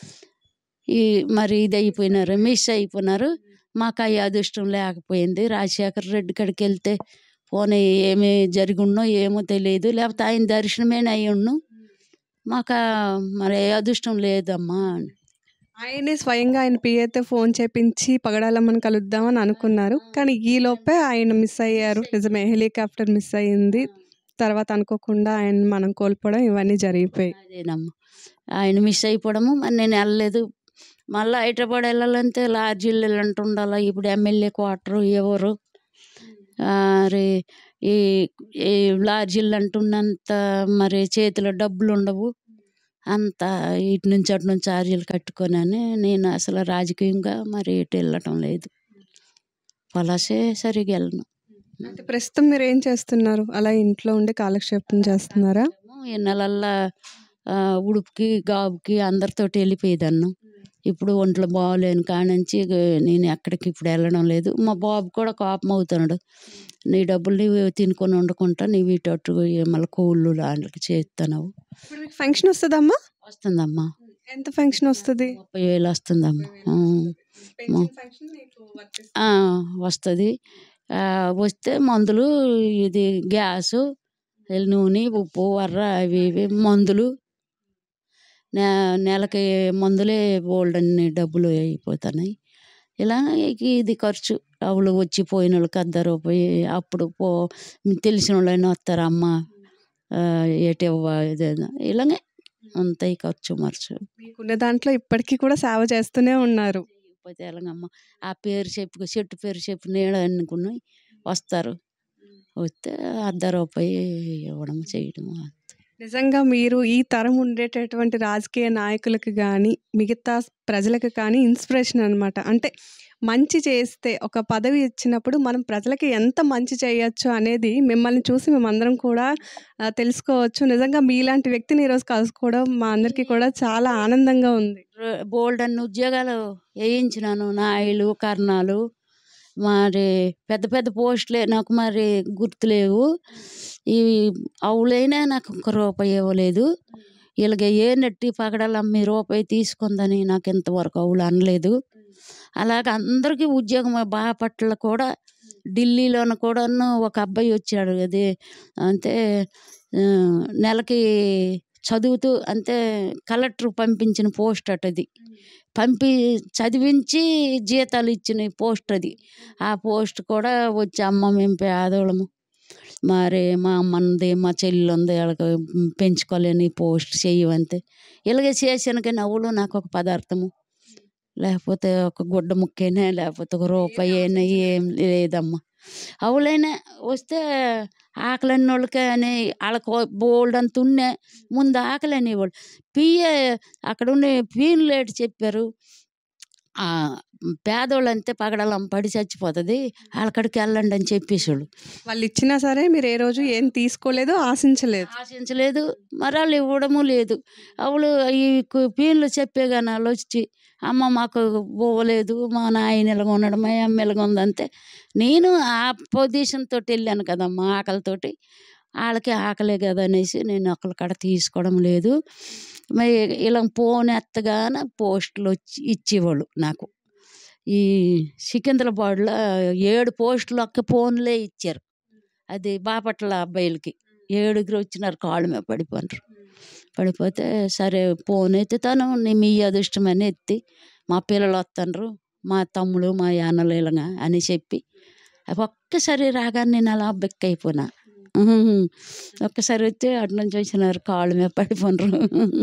ఈ మరి ఇది అయిపోయినారు మిస్ అయిపోయినారు మాకు ఆ అదృష్టం లేకపోయింది రాజశేఖర్ రెడ్డి కాడికి వెళ్తే పోనీ ఏమి జరిగుండో ఏమో తెలియదు లేకపోతే ఆయన దర్శనమే అయి ఉండు మాకు ఆ మరి అదృష్టం లేదమ్మా ఆయనే స్వయంగా ఆయన పిఏతో ఫోన్ చేపించి పగడాలమ్మని కలుద్దామని అనుకున్నారు కానీ ఈ లోపే ఆయన మిస్ అయ్యారు నిజమే హెలికాప్టర్ మిస్ అయ్యింది తర్వాత అనుకోకుండా ఆయన మనం కోల్పోవడం ఇవన్నీ జరిగిపోయాయి అదేనమ్మా ఆయన మిస్ అయిపోవడము మరి నేను వెళ్ళలేదు మళ్ళీ హైదరాబాద్ వెళ్ళాలంటే లాడ్జీలు వెళ్ళంటూ ఉండాలి ఇప్పుడు ఎమ్మెల్యే క్వార్టరు ఎవరు మరి ఈ ఈ లాడ్జీలు అంటున్నంత మరి చేతిలో డబ్బులు ఉండవు అంత ఇటు నుంచి అటు నుంచి చార్జీలు కట్టుకొని అని నేను అసలు రాజకీయంగా మరి ఇటు వెళ్ళటం లేదు పలాసే సరిగా వెళ్ళను అంటే ప్రస్తుతం మీరు ఏం చేస్తున్నారు అలా ఇంట్లో ఉండి కాలక్షేపం చేస్తున్నారా ఈ నెలల్లో ఆ, ఉడుపుకి గాబుకి అందరితోటి వెళ్ళిపోయేదాన్ని ఇప్పుడు ఒంట్లో బాగోలేని కానించి ఇక నేను ఎక్కడికి ఇప్పుడు వెళ్ళడం లేదు మా బాబు కూడా కోపం అవుతున్నాడు నీ డబ్బులు నీవు తినుకొని వండుకుంటా నీవు ఇటు అటు మళ్ళీ కోళ్ళు లాంటికి చేస్తున్నావు ఇప్పుడు మీకు ఫంక్షన్ వస్తుందమ్మా వస్తుందమ్మా ఎంత ఫంక్షన్ వస్తుంది ముప్పై వేలు వస్తుందమ్మా ఆ. ఆ, వస్తుంది ఆ, వస్తే మందులు ఇది గ్యాసు నూనె ఉప్పు వర్ర అవి ఇవి మందులు నె నెలకి మందులే బోల్డ్ అన్ని డబ్బులు అయిపోతున్నాయి ఇలా ఇక ఇది ఖర్చు వాళ్ళు వచ్చి పోయిన వాళ్ళకి అర్ధ రూపాయి అప్పుడు పో తెలిసిన వాళ్ళైనా వస్తారు అమ్మ ఆ, ఏటివ్వ ఇదేదో ఇలాగే అంతాయి ఖర్చు మర్చు మీకున్న దాంట్లో ఇప్పటికీ కూడా సేవ చేస్తూనే ఉన్నారు పోతే ఎలాగమ్మ ఆ పేరు చెప్పు చెట్టు పేరు చెప్పు నీడ అనుకుని వస్తారు వస్తే అర్ధ రూపాయి ఇవ్వడం చేయడం నిజంగా మీరు ఈ తరం ఉండేటటువంటి రాజకీయ నాయకులకు కానీ మిగతా ప్రజలకు కానీ ఇన్స్పిరేషన్ అనమాట అంటే మంచి చేస్తే ఒక పదవి ఇచ్చినప్పుడు మనం ప్రజలకి ఎంత మంచి చేయొచ్చు అనేది మిమ్మల్ని చూసి మేమందరం కూడా ఆ, తెలుసుకోవచ్చు నిజంగా మీలాంటి వ్యక్తిని ఈరోజు కలుసుకోవడం మా అందరికీ కూడా చాలా ఆనందంగా ఉంది బోల్డ్ అన్ని ఉద్యోగాలు వేయించినాను నాయులు కర్ణాలు మరి పెద్ద పెద్ద పోస్టులే నాకు మరి గుర్తులేవు ఈ అవులైనా నాకు ఒక్క రూపాయి ఇవ్వలేదు ఇలాగ ఏ నెట్టి పగడాలు అమ్మి రూపాయి తీసుకుందని నాకు ఇంతవరకు అవులు అనలేదు అలాగ అందరికీ ఉద్యోగం బాపట్ల కూడా ఢిల్లీలోన కూడాను ఒక అబ్బాయి వచ్చాడు అది అంటే ఆ, నెలకి చదువుతూ అంటే కలెక్టర్ పంపించిన పోస్ట్ అట అది పంపి చదివించి జీతాలు ఇచ్చిన పోస్ట్ అది ఆ పోస్ట్ కూడా వచ్చి అమ్మ మేము పేదోళ్ళము మరి మా అమ్మది మా చెల్లి ఉంది వాళ్ళకి పెంచుకోలేని పోస్ట్ చెయ్యవంతే ఇలాగే చేశాను కానీ అవులు నాకు ఒక పదార్థము లేకపోతే ఒక గుడ్డ ముక్కైనా లేకపోతే ఒక రూపాయి అయినా ఏం లేదమ్మా అవులైనా వస్తే ఆకలి అన్న వాళ్ళకి అని వాళ్ళకి బోల్డ్ అంత ఉన్నే ముందు ఆకలి అనేవాళ్ళు పిఏ అక్కడ ఉండే పీన్ లేట్ చెప్పారు ఆ, పేదోళ్ళు అంతే పగడలం పడి చచ్చిపోతుంది వాళ్ళక్కడికి వెళ్ళండి అని చెప్పేసాడు వాళ్ళు ఇచ్చినా సరే మీరు ఏ రోజు ఏం తీసుకోలేదు ఆశించలేదు ఆశించలేదు మరి వాళ్ళు ఇవ్వడము లేదు అవులు ఈ కు- పీన్లు చెప్పేగాని వాళ్ళు వచ్చి అమ్మ మాకు పోవలేదు మా నాయన ఇలాగ ఉన్నాడు మా అమ్మ ఇలాగ ఉందంటే నేను ఆ పొజిషన్ తోటి వెళ్ళాను కదమ్మా ఆకలితోటి వాళ్ళకి ఆకలే కదా అనేసి నేను ఒకళ్ళ కాడ తీసుకోవడం లేదు మరి ఇలా ఫోన్ ఎత్తగానే పోస్టులు వచ్చి ఇచ్చేవాళ్ళు నాకు ఈ సికింద్రాబాద్లో ఏడు పోస్టులు ఒక్క ఫోన్లే ఇచ్చారు అది బాపట్ల అబ్బాయిలకి ఏడుగురు వచ్చినారు కాళ్ళు మీద పడిపోయినారు పడిపోతే సరే ఫోన్ ఎత్తుతాను నీ మీ అదృష్టమని ఎత్తి మా పిల్లలు వస్తున్నారు మా తమ్ముడు మా యానలు ఇలాగా అని చెప్పి అవి ఒక్కసారి రాగానే నేను అలా బెక్క అయిపోయినా ఉహుం. ఒక్కసారి వచ్చి అటు నుంచి వచ్చినారు కాళ్ళు మీద పడిపోయినారు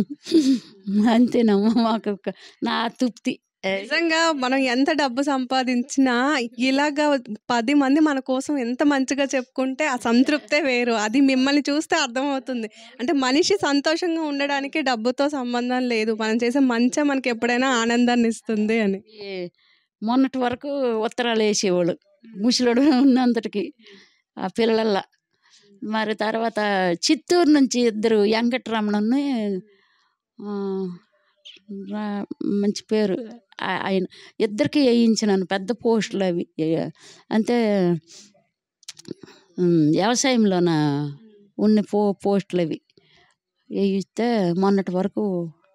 అంతేనమ్మా మాకు ఒక- నా తృప్తి నిజంగా మనం ఎంత డబ్బు సంపాదించినా ఇలాగా పది మంది మన కోసం ఎంత మంచిగా చెప్పుకుంటే ఆ సంతృప్తే వేరు అది మిమ్మల్ని చూస్తే అర్థమవుతుంది అంటే మనిషి సంతోషంగా ఉండడానికి డబ్బుతో సంబంధం లేదు మనం చేసే మంచి మనకి ఎప్పుడైనా ఆనందాన్ని ఇస్తుంది అని ఈ మొన్నటి వరకు ఉత్తరాలు వేసేవాళ్ళు ముసలుడు ఉన్నంతటికి ఆ పిల్లల మరి తర్వాత చిత్తూరు నుంచి ఇద్దరు వెంకటరమణని ఆ, రా- మంచి పేరు ఆ- ఆయన ఇద్దరికి వేయించినాను పెద్ద పోస్టులు అవి ఏ- అంటే ఉమ్, వ్యవసాయంలోన ఉన్న పో పోస్టులు అవి వేయిస్తే మొన్నటి వరకు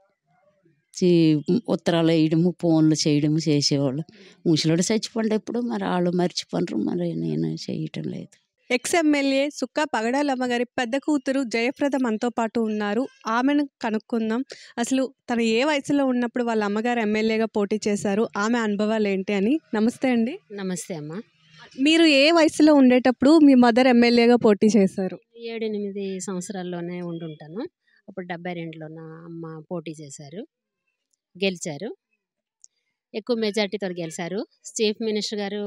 చి- ఉత్తరాలు వేయడము ఫోన్లు చేయడము చేసేవాళ్ళు ముసలోడు చచ్చిపోండి ఎప్పుడు మరి వాళ్ళు మర్చిపోనరు మరి నేను చేయటం లేదు ఎక్స్ ఎమ్మెల్యే సుక్కా పగడాలమ్మ గారి పెద్ద కూతురు జయప్రద మనతో పాటు ఉన్నారు ఆమెను కనుక్కుందాం అసలు తను ఏ వయసులో ఉన్నప్పుడు వాళ్ళ అమ్మగారు ఎమ్మెల్యేగా పోటీ చేశారు ఆమె అనుభవాలు ఏంటి అని నమస్తే అండి నమస్తే అమ్మ మీరు ఏ వయసులో ఉండేటప్పుడు మీ మదర్ ఎమ్మెల్యేగా పోటీ చేశారు ఏడు ఎనిమిది సంవత్సరాల్లోనే ఉండుంటాను అప్పుడు డెబ్బై రెండులో నా అమ్మ పోటీ చేశారు గెలిచారు ఎక్కువ మెజార్టీతో గెలిచారు చీఫ్ మినిస్టర్ గారు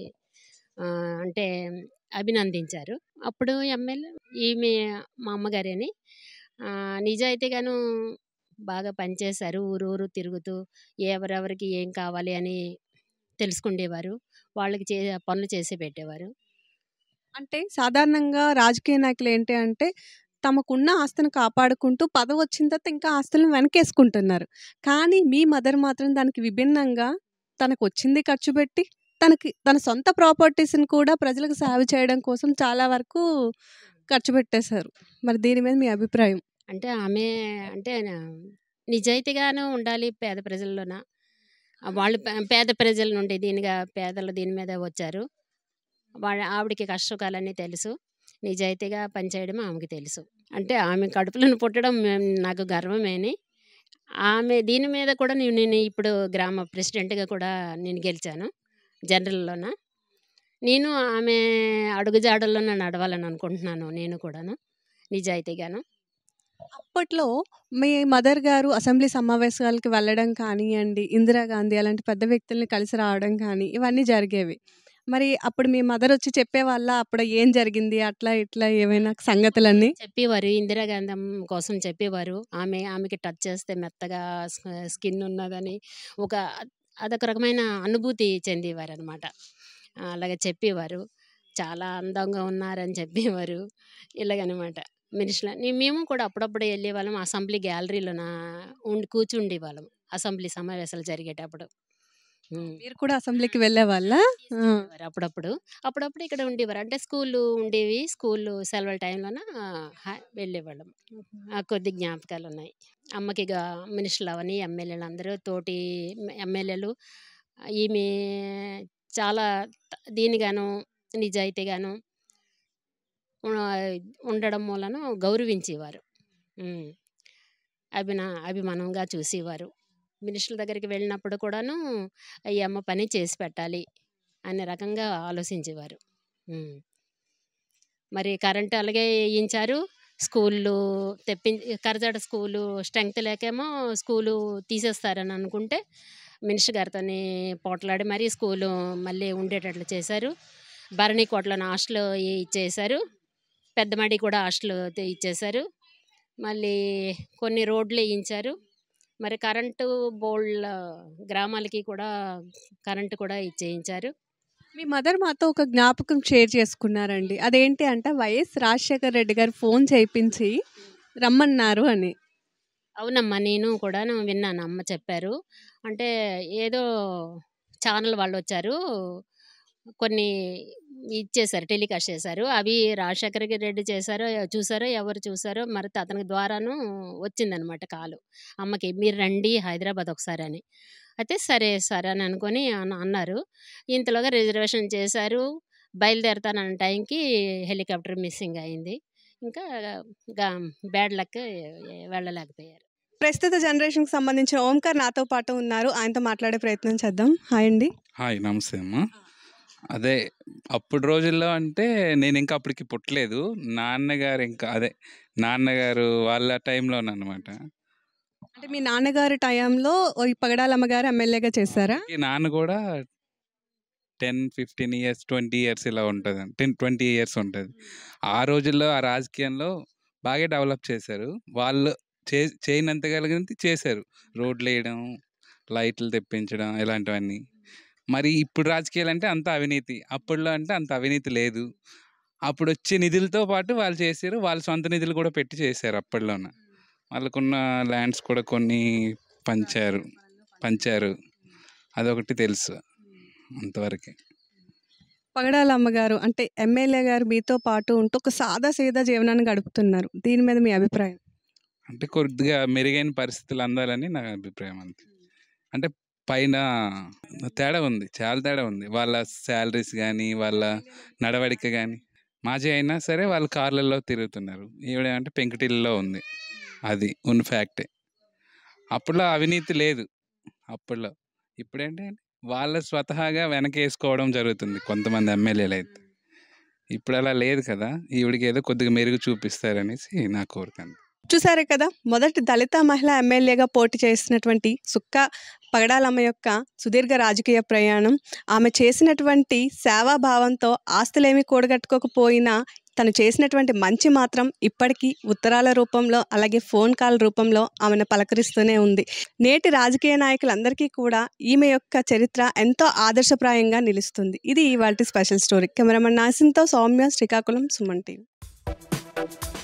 ఆ, అంటే అభినందించారు అప్పుడు ఎమ్మెల్యే ఈమె మా అమ్మగారి అని ఆ, నిజాయితీగాను బాగా పనిచేశారు ఊరు ఊరు తిరుగుతూ ఎవరెవరికి ఏం కావాలి అని తెలుసుకుండేవారు వాళ్ళకి చే పనులు చేసి పెట్టేవారు అంటే సాధారణంగా రాజకీయ నాయకులు ఏంటి అంటే తమకున్న ఆస్తిని కాపాడుకుంటూ పదవి వచ్చిన తర్వాత ఇంకా ఆస్తులను వెనకేసుకుంటున్నారు కానీ మీ మదర్ మాత్రం దానికి విభిన్నంగా తనకు వచ్చింది ఖర్చు పెట్టి తనకి తన సొంత ప్రాపర్టీస్ని కూడా ప్రజలకు సేవ చేయడం కోసం చాలా వరకు ఖర్చు పెట్టేశారు మరి దీని మీద మీ అభిప్రాయం అంటే ఆమె అంటే నా- నిజాయితీగాను ఉండాలి పేద ప్రజల్లోన ఆ వాళ్ళు పే- పేద ప్రజల నుండి దీనిగా పేదలు దీని మీద వచ్చారు వాళ్ళ ఆవిడకి కష్టకాలన్నీ తెలుసు నిజాయితీగా పనిచేయడం ఆమెకి తెలుసు అంటే ఆమె కడుపులను పుట్టడం మేం- నాకు గర్వమేని ఆమె దీని మీద కూడా నేను నేను ఇప్పుడు గ్రామ ప్రెసిడెంట్గా కూడా నేను గెలిచాను జనరల్లోన నేను ఆమె అడుగుజాడల్లోనే నడవాలని అనుకుంటున్నాను నేను కూడాను నిజాయితీగాను అప్పట్లో మీ మదర్ గారు అసెంబ్లీ సమావేశాలకు వెళ్ళడం కానివ్వండి ఇందిరాగాంధీ అలాంటి పెద్ద వ్యక్తుల్ని కలిసి రావడం కానీ ఇవన్నీ జరిగేవి మరి అప్పుడు మీ మదర్ వచ్చి చెప్పేవాళ్ళ అప్పుడు ఏం జరిగింది అట్లా ఇట్లా ఏమైనా సంగతులన్నీ చెప్పేవారు ఇందిరాగాంధీ అమ్మ కోసం చెప్పేవారు ఆమె ఆమెకి టచ్ చేస్తే మెత్తగా స్కిన్ ఉన్నదని ఒక అదొక రకమైన అనుభూతి చెందేవారు అనమాట అలాగే చెప్పేవారు చాలా అందంగా ఉన్నారని చెప్పేవారు ఇలాగనమాట మినిస్టర్ మేము కూడా అప్పుడప్పుడు వెళ్ళేవాళ్ళం అసెంబ్లీ గ్యాలరీలో నా ఉండి కూర్చుండేవాళ్ళం అసెంబ్లీ సమావేశాలు జరిగేటప్పుడు ఉమ్. మీరు కూడా అసెంబ్లీకి వెళ్ళే వాళ్ళ తీసుకెళ్ళేవారు అప్పుడప్పుడు అప్పుడప్పుడు ఇక్కడ ఉండేవారు అంటే స్కూళ్ళు ఉండేవి స్కూల్ సెలవుల టైంలోన వెళ్ళేవాళ్ళం ఆ కొద్ది జ్ఞాపకాలు ఉన్నాయి అమ్మకి ఇక మినిస్టర్లు అవని ఎమ్మెల్యేలు అందరూ తోటి ఎమ్మెల్యేలు ఈమె చాలా త- దీనిగాను నిజాయితీగాను ఉ- ఉండడం మూలను గౌరవించేవారు ఉమ్. అభినా అభిమానంగా చూసేవారు మినిస్టర్ల దగ్గరికి వెళ్ళినప్పుడు కూడాను ఈ అమ్మ పని చేసి పెట్టాలి అనే రకంగా ఆలోచించేవారు ఉమ్. మరి కరెంట్ అలాగే వేయించారు స్కూళ్ళు తెప్పి కరజాడ స్కూలు స్ట్రెంగ్త్ లేకేమో స్కూలు తీసేస్తారని అనుకుంటే మినిస్టర్ గారితో పోట్లాడి మరీ స్కూలు మళ్ళీ ఉండేటట్లు చేశారు భరణి కోట్లను హాస్టల్ ఇచ్చేశారు పెద్దమడి కూడా హాస్టల్ ఇచ్చేశారు మళ్ళీ కొన్ని రోడ్లు వేయించారు మరి కరెంటు బోల్డ్ గ్రామాలకి కూడా కరెంటు కూడా ఇచ్చేయించారు మీ మదర్ మాతో ఒక జ్ఞాపకం షేర్ చేసుకున్నారండి అదేంటి అంటే వైఎస్ రాజశేఖర్ రెడ్డి గారు ఫోన్ చేయించి రమ్మన్నారు అని అవునమ్మా నేను కూడా విన్నాను అమ్మ చెప్పారు అంటే ఏదో ఛానల్ వాళ్ళు వచ్చారు కొన్ని ఇచ్చేశారు టెలికాస్ట్ చేశారు అవి రాజశేఖర రెడ్డి చేశారో చూసారో ఎవరు చూసారో మరి అతని ద్వారాను వచ్చిందనమాట కాలు అమ్మకి మీరు రండి హైదరాబాద్ ఒకసారి అని అయితే సరే సరే అని అనుకొని అన్న- అన్నారు ఇంతలోగా రిజర్వేషన్ చేశారు బయలుదేరుతానన్న టైంకి హెలికాప్టర్ మిస్సింగ్ అయింది ఇంకా బ్యాడ్ లక్ వెళ్ళలేకపోయారు ప్రస్తుత జనరేషన్కి సంబంధించిన ఓంకార్ నాతో పాటు ఉన్నారు ఆయనతో మాట్లాడే ప్రయత్నం చేద్దాం హాయ్ అండి హాయ్ నమస్తే అమ్మా అదే అప్పుడు రోజుల్లో అంటే నేను ఇంకా అప్పటికి పుట్టలేదు నాన్నగారు ఇంకా అదే నాన్నగారు వాళ్ళ టైంలోనమాట అంటే మీ నాన్నగారి టైంలో ఈ పగడాలమ్మ గారు ఎమ్మెల్యేగా చేశారా ఈ నాన్న కూడా ten fifteen years twenty years ఇలా ఉంటుంది టెన్ ట్వంటీ ఇయర్స్ ఉంటుంది ఆ రోజుల్లో ఆ రాజకీయంలో బాగా డెవలప్ చేశారు వాళ్ళు చే చేయనంతగలిగింది చేశారు రోడ్లు వేయడం లైట్లు తెప్పించడం ఇలాంటివన్నీ మరి ఇప్పుడు రాజకీయాలు అంటే అంత అవినీతి అప్పుడులో అంటే అంత అవినీతి లేదు అప్పుడు వచ్చే నిధులతో పాటు వాళ్ళు చేశారు వాళ్ళ సొంత నిధులు కూడా పెట్టి చేశారు అప్పట్లోన వాళ్ళకున్న ల్యాండ్స్ కూడా కొన్ని పంచారు పంచారు అదొకటి తెలుసు అంతవరకే పగడాలమ్మ గారు అంటే ఎమ్మెల్యే గారు మీతో పాటు ఉంటూ ఒక సాదా సీదా జీవనాన్ని గడుపుతున్నారు దీని మీద మీ అభిప్రాయం అంటే కొద్దిగా మెరుగైన పరిస్థితులు అందాలని నా అభిప్రాయం అంతే అంటే పైన తేడా ఉంది చాలా తేడా ఉంది వాళ్ళ శాలరీస్ కానీ వాళ్ళ నడవడిక కానీ మాజీ అయినా సరే వాళ్ళు కార్లలో తిరుగుతున్నారు ఈవిడేమంటే పెంకుటిల్లో ఉంది అది ఉన్న ఫ్యాక్టే అప్పుడులో అవినీతి లేదు అప్పుడులో ఇప్పుడేంటి వాళ్ళ స్వతహాగా వెనకేసుకోవడం జరుగుతుంది కొంతమంది ఎమ్మెల్యేలు అయితే ఇప్పుడు అలా లేదు కదా ఈవిడికి ఏదో కొద్దిగా మెరుగు చూపిస్తారనేసి నా కోరిక అంతే. చూసారే కదా మొదటి దళిత మహిళా ఎమ్మెల్యేగా పోటీ చేసినటువంటి సుక్క పగడాలమ్మ యొక్క సుదీర్ఘ రాజకీయ ప్రయాణం ఆమె చేసినటువంటి సేవాభావంతో ఆస్తులేమీ కూడగట్టుకోకపోయినా తను చేసినటువంటి మంచి మాత్రం ఇప్పటికీ ఉత్తరాల రూపంలో అలాగే ఫోన్ కాల్ రూపంలో ఆమెను పలకరిస్తూనే ఉంది నేటి రాజకీయ నాయకులందరికీ కూడా ఈమె యొక్క చరిత్ర ఎంతో ఆదర్శప్రాయంగా నిలుస్తుంది ఇది ఇవాళ స్పెషల్ స్టోరీ కెమెరామన్ నాసింతో సౌమ్య శ్రీకాకుళం సుమన్ టీవీ